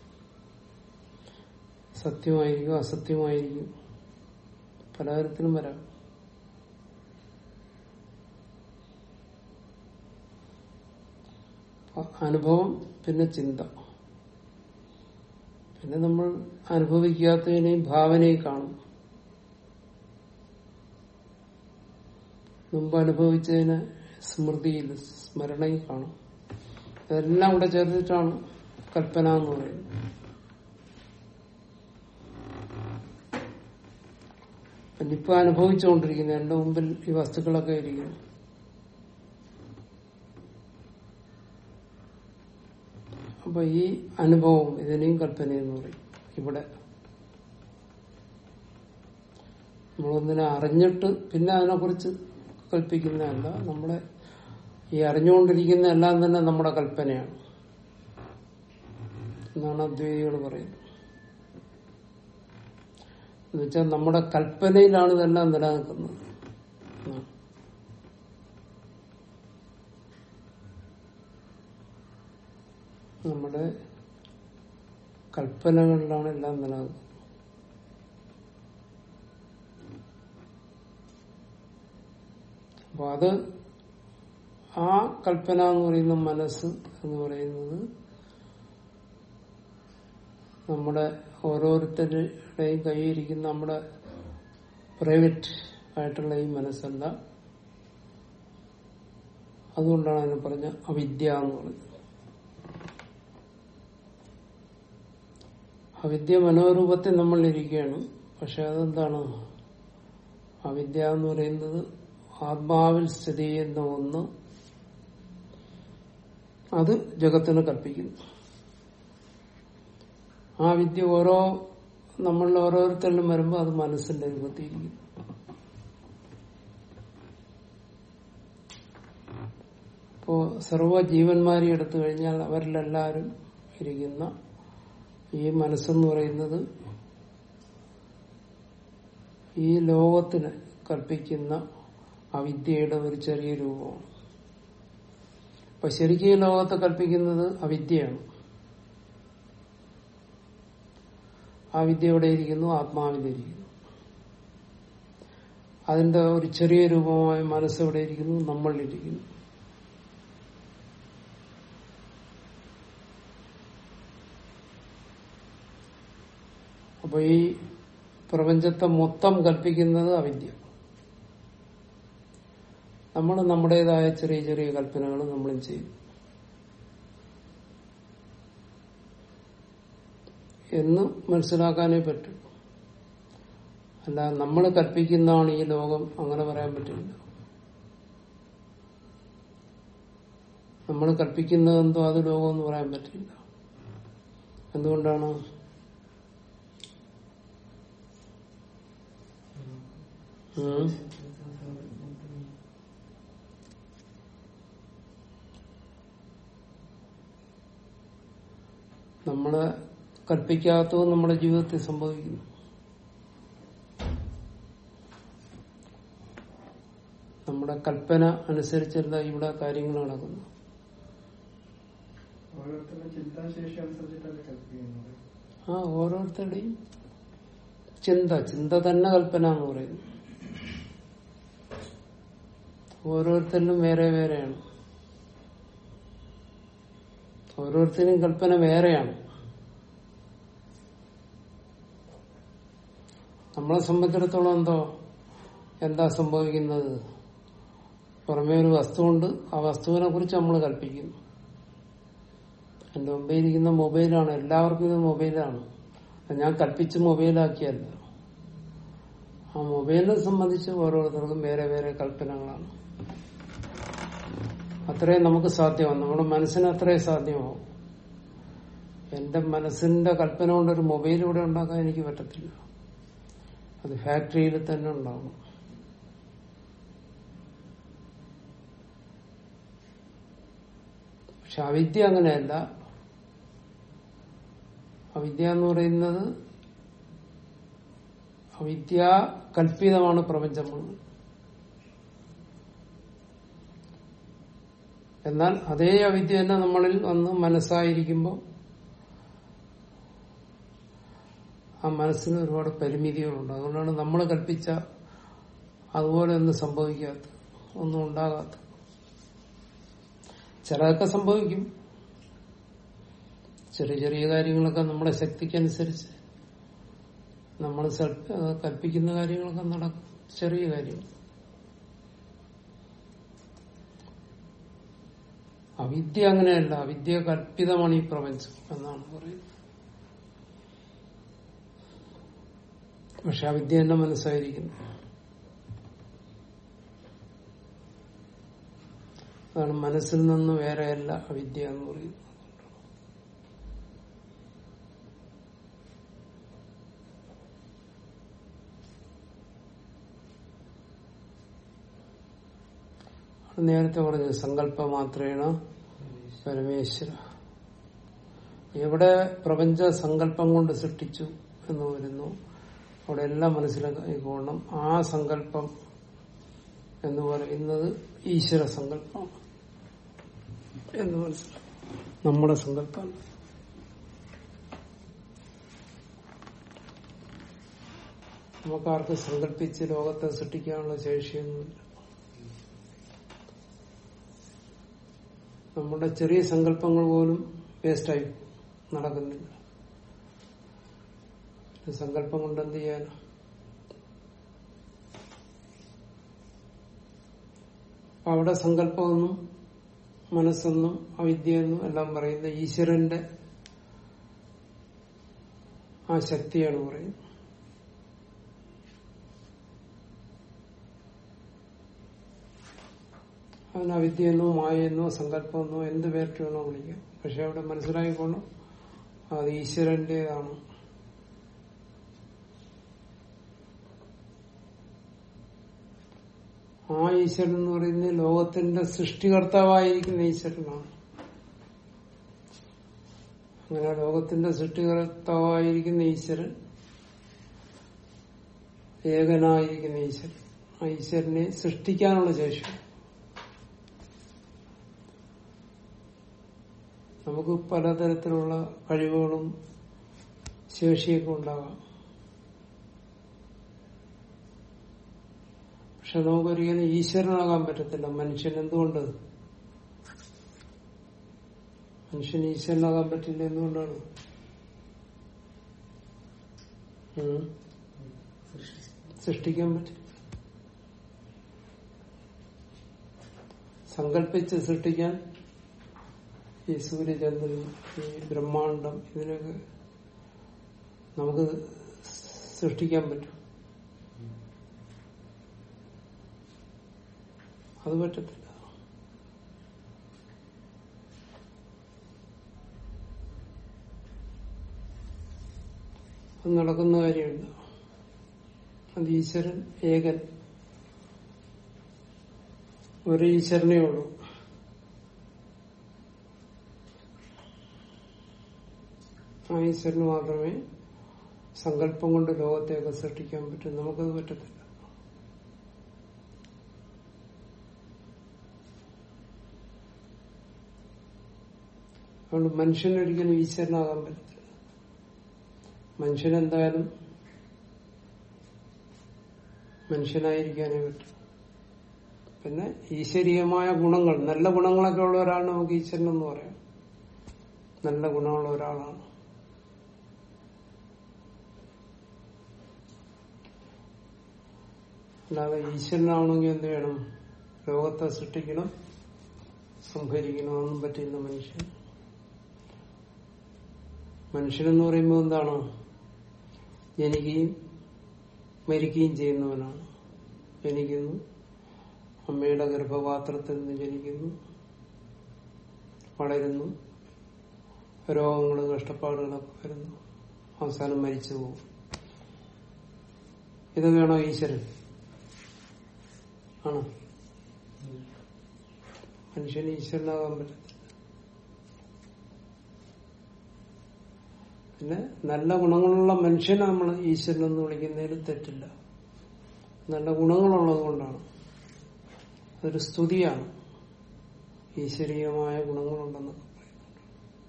S1: സത്യമായിരിക്കും അസത്യമായിരിക്കും പലതരത്തിലും വരാം അപ്പൊ അനുഭവം പിന്നെ ചിന്ത പിന്നെ നമ്മൾ അനുഭവിക്കാത്തതിനെയും ഭാവനയും കാണും മുമ്പ് അനുഭവിച്ചതിനെ സ്മൃതിയിൽ സ്മരണയിൽ കാണും ഇതെല്ലാം കൂടെ ചേർത്തിട്ടാണ് കൽപ്പന എന്ന് പറയുന്നത് പിന്നെ ഇപ്പൊ അനുഭവിച്ചുകൊണ്ടിരിക്കുന്നത് എന്റെ മുമ്പിൽ ഈ വസ്തുക്കളൊക്കെ ഇരിക്കുന്നു അപ്പൊ ഈ അനുഭവം ഇതിനെയും കൽപ്പന എന്ന് പറയും ഇവിടെ നമ്മളൊന്നിനെ അറിഞ്ഞിട്ട് പിന്നെ അതിനെക്കുറിച്ച് കൽപ്പിക്കുന്നതല്ല നമ്മുടെ ഈ അറിഞ്ഞുകൊണ്ടിരിക്കുന്ന എല്ലാം തന്നെ നമ്മുടെ കൽപ്പനയാണ് എന്നാണ് അദ്വൈതികൾ പറയുന്നത് എന്നുവെച്ചാൽ നമ്മുടെ കൽപ്പനയിലാണ് ഇതെല്ലാം നിലനിൽക്കുന്നത് എന്നാണ്. നമ്മുടെ കൽപ്പനകളിലാണ് എല്ലാം നിലനിൽക്കുന്നത് അപ്പൊ അത് ആ കൽപ്പന എന്ന് പറയുന്ന മനസ്സ് എന്ന് പറയുന്നത് നമ്മുടെ ഓരോരുത്തരുടെയും കൈയിരിക്കുന്ന നമ്മുടെ പ്രൈവറ്റ് ആയിട്ടുള്ള ഈ മനസ്സല്ല അതുകൊണ്ടാണ് അതിനെ പറഞ്ഞ അവിദ്യ എന്ന് പറഞ്ഞത് അവിദ്യ മനോരൂപത്തിൽ നമ്മൾ ഇരിക്കുകയാണ് പക്ഷെ അതെന്താണ് അവിദ്യ എന്ന് പറയുന്നത് ആത്മാവിൽ സ്ഥിതി ചെയ്യുന്ന ഒന്ന് അത് ജഗത്തിന് കൽപ്പിക്കുന്നു ആ വിദ്യ ഓരോ നമ്മളിൽ ഓരോരുത്തരിലും വരുമ്പോൾ അത് മനസ്സിന്റെ രൂപത്തിയിരിക്കുന്നു ഇപ്പോ സർവ ജീവന്മാരെ എടുത്തു കഴിഞ്ഞാൽ അവരിലെല്ലാവരും ഇരിക്കുന്ന ഈ മനസ്സെന്ന് പറയുന്നത് ഈ ലോകത്തിന് കൽപ്പിക്കുന്ന അവിദ്യയുടെ ഒരു ചെറിയ രൂപമാണ് അപ്പൊ ശരിക്കും ഈ ലോകത്തെ കൽപ്പിക്കുന്നത് അവിദ്യയാണ് ആ വിദ്യ എവിടെ ഇരിക്കുന്നു ആത്മാവിലിരിക്കുന്നു അതിന്റെ ഒരു ചെറിയ രൂപമായ മനസ്സ് എവിടെ ഇരിക്കുന്നു നമ്മളിലിരിക്കുന്നു അപ്പൊ ഈ പ്രപഞ്ചത്തെ മൊത്തം കൽപ്പിക്കുന്നത് അവിദ്യ നമ്മൾ നമ്മുടേതായ ചെറിയ ചെറിയ കൽപ്പനകൾ നമ്മളും ചെയ്യും എന്ന് മനസ്സിലാക്കാനേ പറ്റൂ അല്ല നമ്മൾ കൽപ്പിക്കുന്നതാണ് ഈ ലോകം അങ്ങനെ പറയാൻ പറ്റില്ല നമ്മൾ കൽപ്പിക്കുന്നത് എന്തോ അത് ലോകം എന്ന് പറയാൻ പറ്റില്ല എന്തുകൊണ്ടാണ് ഉം. നമ്മള് കൽപ്പിക്കാത്തതും നമ്മുടെ ജീവിതത്തിൽ സംഭവിക്കുന്നു നമ്മുടെ കൽപ്പന അനുസരിച്ചല്ല ഇവിടെ കാര്യങ്ങൾ നടക്കുന്നു
S2: ഓരോരുത്തരുടെ ചിന്താശേഷി അനുസരിച്ചിട്ടല്ലേ കൽപ്പിക്കുന്നത്
S1: ആ ഓരോരുത്തരുടെയും ചിന്ത ചിന്ത തന്നെ കൽപ്പന എന്ന് പറയുന്നു ഓരോരുത്തരിലും വേറെ വേറെയാണ് ഓരോരുത്തരും കൽപ്പന വേറെയാണ് നമ്മളെ സംബന്ധിച്ചിടത്തോളം എന്തോ എന്താ സംഭവിക്കുന്നത് പുറമേ ഒരു വസ്തുവുണ്ട് ആ വസ്തുവിനെ കുറിച്ച് നമ്മൾ കൽപ്പിക്കുന്നു എന്റെ മുമ്പിൽ ഇരിക്കുന്ന മൊബൈലാണ് എല്ലാവർക്കും ഇത് മൊബൈലാണ് അത് ഞാൻ കൽപ്പിച്ച് മൊബൈലാക്കിയല്ല ആ മൊബൈലിനെ സംബന്ധിച്ച് ഓരോരുത്തർക്കും വേറെ വേറെ കൽപ്പനകളാണ് അത്രയും നമുക്ക് സാധ്യമാവും നമ്മുടെ മനസ്സിന് അത്രയും സാധ്യമാവും എന്റെ മനസ്സിന്റെ കൽപ്പന കൊണ്ട് ഒരു മൊബൈൽ ഇവിടെ ഉണ്ടാക്കാൻ എനിക്ക് പറ്റത്തില്ല അത് ഫാക്ടറിയിൽ തന്നെ ഉണ്ടാവും പക്ഷെ അവിദ്യ അങ്ങനെയല്ല അവിദ്യ എന്ന് പറയുന്നത് അവിദ്യ കൽപ്പിതമാണ് പ്രപഞ്ചം മുഴുവൻ എന്നാൽ അതേ അവിദ്യ തന്നെ നമ്മളിൽ വന്ന് മനസ്സായിരിക്കുമ്പോൾ ആ മനസ്സിന് ഒരുപാട് പരിമിതികളുണ്ട് അതുകൊണ്ടാണ് നമ്മൾ കൽപ്പിച്ച അതുപോലെ ഒന്നും സംഭവിക്കാത്ത ഒന്നും ഉണ്ടാകാത്ത ചിലതൊക്കെ സംഭവിക്കും ചെറിയ ചെറിയ കാര്യങ്ങളൊക്കെ നമ്മുടെ ശക്തിക്കനുസരിച്ച് നമ്മൾ കൽപ്പിക്കുന്ന കാര്യങ്ങളൊക്കെ നടക്കും ചെറിയ കാര്യങ്ങൾ അവിദ്യ അങ്ങനെയല്ല അവിദ്യ കൽപ്പിതമാണ് ഈ പ്രപഞ്ചം എന്നാണ് പറയുന്നത് പക്ഷെ അവിദ്യ എന്നെ മനസ്സായിരിക്കുന്നു അതാണ് മനസ്സിൽ നിന്ന് വേറെയല്ല അവിദ്യ എന്ന് പറയുന്നത് അത് നേരത്തെ പറഞ്ഞു സങ്കല്പ മാത്രേണ പരമേശ്വര എവിടെ പ്രപഞ്ച സങ്കല്പം കൊണ്ട് സൃഷ്ടിച്ചു എന്ന് വരുന്നു അവിടെ എല്ലാം മനസ്സിലാക്കിക്കോണം ആ സങ്കല്പം എന്ന് പറയുന്നത് ഈശ്വര സങ്കല്പമാണ് എന്ന് മനസ്സിലാക്കും നമ്മുടെ സങ്കല്പമാണ് നമുക്കാർക്കും സങ്കല്പിച്ച് ലോകത്തെ സൃഷ്ടിക്കാനുള്ള ശേഷിയൊന്നുമില്ല നമ്മുടെ ചെറിയ സങ്കല്പങ്ങൾ പോലും വേസ്റ്റായി നടക്കുന്നില്ല ഒരു സങ്കല്പം കൊണ്ട് എന്ത് ചെയ്യാനോ അപ്പൊ അവിടെ സങ്കല്പമെന്നും മനസ്സെന്നും അവിദ്യയെന്നും എല്ലാം പറയുന്ന ഈശ്വരന്റെ ആ ശക്തിയാണ് പറയുന്നത് അതിന് അവിദ്യയെന്നോ മായെന്നോ സങ്കല്പമെന്നോ എന്ത് പേരിട്ട് വേണോ വിളിക്കാം പക്ഷെ അവിടെ മനസ്സിലായിക്കോണം അത് ഈശ്വരന്റേതാണ് ആ ഈശ്വരൻ എന്ന് പറയുന്നത് ലോകത്തിന്റെ സൃഷ്ടികർത്താവായിരിക്കുന്ന ഈശ്വരനാണ് അങ്ങനെ ലോകത്തിന്റെ സൃഷ്ടികർത്താവായിരിക്കുന്ന ഈശ്വരൻ ഏകനായിരിക്കുന്ന ഈശ്വരൻ ആ ഈശ്വരനെ സൃഷ്ടിക്കാനുള്ള ശേഷി നമുക്ക് പലതരത്തിലുള്ള കഴിവുകളും ശേഷിയൊക്കെ ഉണ്ടാകാം പക്ഷെ നമുക്കൊരിക്കലും ഈശ്വരനാകാൻ പറ്റത്തില്ല മനുഷ്യൻ എന്തുകൊണ്ട് മനുഷ്യൻ ഈശ്വരനാകാൻ പറ്റില്ല എന്തുകൊണ്ടാണ് ഉം. സൃഷ്ടിക്കാൻ പറ്റില്ല സങ്കല്പിച്ച് സൃഷ്ടിക്കാൻ ഈ സൂര്യചന്ദ്രൻ ഈ ബ്രഹ്മാണ്ടം ഇതിനൊക്കെ നമുക്ക് സൃഷ്ടിക്കാൻ പറ്റും അത് പറ്റത്തില്ല അത് നടക്കുന്ന കാര്യമില്ല അത് ഈശ്വരൻ ഏകൻ ഒരു ഈശ്വരനേ ഉള്ളൂ ആ ഈശ്വരന് മാത്രമേ സങ്കല്പം കൊണ്ട് ലോകത്തെയൊക്കെ സൃഷ്ടിക്കാൻ പറ്റൂ നമുക്കത് പറ്റത്തില്ല അതുകൊണ്ട് മനുഷ്യനൊരിക്കലും ഈശ്വരനാകാൻ പറ്റത്തില്ല മനുഷ്യനെന്തായാലും മനുഷ്യനായിരിക്കാനേ പറ്റും പിന്നെ ഈശ്വരീയമായ ഗുണങ്ങൾ നല്ല ഗുണങ്ങളൊക്കെ ഉള്ള ഒരാളാണ് നമുക്ക് ഈശ്വരൻ എന്ന് പറയാം നല്ല ഗുണമുള്ള ഒരാളാണ് അല്ലാതെ ഈശ്വരനാവണമെങ്കിൽ എന്ത് വേണം ലോകത്തെ സൃഷ്ടിക്കണം സംഹരിക്കണം അതൊന്നും പറ്റില്ല മനുഷ്യൻ മനുഷ്യനെന്ന് പറയുമ്പോൾ എന്താണ് ജനിക്കുകയും മരിക്കുകയും ചെയ്യുന്നവനാണ് ജനിക്കുന്നു അമ്മയുടെ ഗർഭപാത്രത്തിൽ നിന്ന് ജനിക്കുന്നു വളരുന്നു രോഗങ്ങളും കഷ്ടപ്പാടുകളൊക്കെ വരുന്നു അവസാനം മരിച്ചു പോകും ഇത് വേണോ ഈശ്വരൻ ആണോ മനുഷ്യന് ഈശ്വരനാകാൻ പറ്റത്തില്ല പിന്നെ നല്ല ഗുണങ്ങളുള്ള മനുഷ്യനെ നമ്മൾ ഈശ്വരൻ എന്ന് വിളിക്കുന്നതിൽ തെറ്റില്ല നല്ല ഗുണങ്ങളുള്ളത് കൊണ്ടാണ് അതൊരു സ്തുതിയാണ് ഈശ്വരീയമായ ഗുണങ്ങളുണ്ടെന്നൊക്കെ പറയുന്നുണ്ട്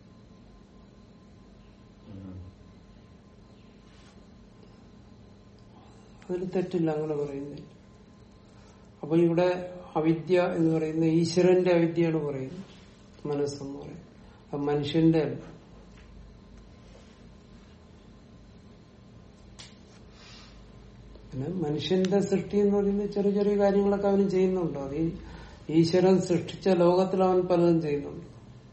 S1: അതിൽ തെറ്റില്ല അങ്ങനെ പറയുന്നത് അപ്പൊ ഇവിടെ അവിദ്യ എന്ന് പറയുന്ന ഈശ്വരന്റെ അവിദ്യയാണ് പറയുന്നത് മനസ്സെന്ന് പറയുന്നത് അത് മനുഷ്യന്റെ അല്ല പിന്നെ മനുഷ്യന്റെ സൃഷ്ടി എന്ന് പറയുന്നത് ചെറിയ ചെറിയ കാര്യങ്ങളൊക്കെ അവന് ചെയ്യുന്നുണ്ട് അത് ഈ ഈശ്വരൻ സൃഷ്ടിച്ച ലോകത്തിൽ അവൻ പലതും ചെയ്യുന്നുണ്ട്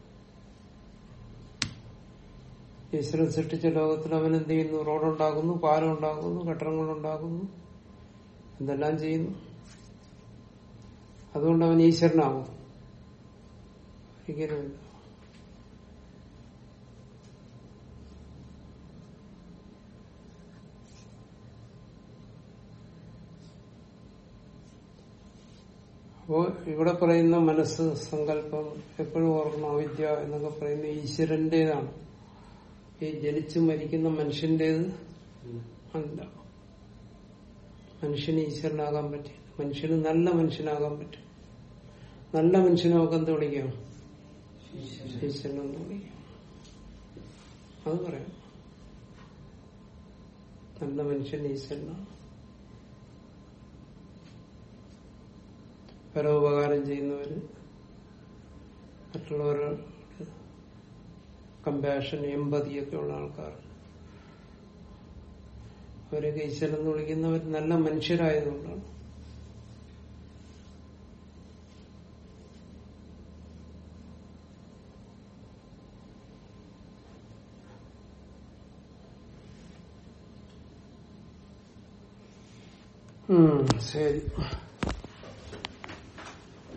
S1: ഈശ്വരൻ സൃഷ്ടിച്ച ലോകത്തിൽ അവൻ എന്ത് ചെയ്യുന്നു റോഡുണ്ടാക്കുന്നു പാലം ഉണ്ടാക്കുന്നു കെട്ടിടങ്ങളുണ്ടാക്കുന്നു എന്തെല്ലാം ചെയ്യുന്നു അതുകൊണ്ട് അവൻ ഈശ്വരനാകും ഒരിക്കലുമില്ല അപ്പോ ഇവിടെ പറയുന്ന മനസ്സ് സങ്കല്പം എപ്പോഴും ഓർക്കണം അവിദ്യ എന്നൊക്കെ പറയുന്ന ഈശ്വരന്റേതാണ് ഈ ജനിച്ചു മരിക്കുന്ന മനുഷ്യന്റേത് അല്ല മനുഷ്യന് ഈശ്വരനാകാൻ പറ്റില്ല മനുഷ്യന് നല്ല മനുഷ്യനാകാൻ പറ്റും നല്ല മനുഷ്യനെ നമുക്ക് എന്ത് വിളിക്കാം ഈശ്വരൻ എന്ന് വിളിക്കാം അത് പറയാം നല്ല മനുഷ്യൻ ഈശ്വരനാണ് പരോപകാരം ചെയ്യുന്നവര് മറ്റുള്ളവരോട് കമ്പാഷൻ എമ്പതിയൊക്കെ ഉള്ള ആൾക്കാർ അവരൊക്കെ ഈശ്വരൻ എന്ന് വിളിക്കുന്നവർ നല്ല മനുഷ്യരായതുകൊണ്ടാണ് ഉം, ശരി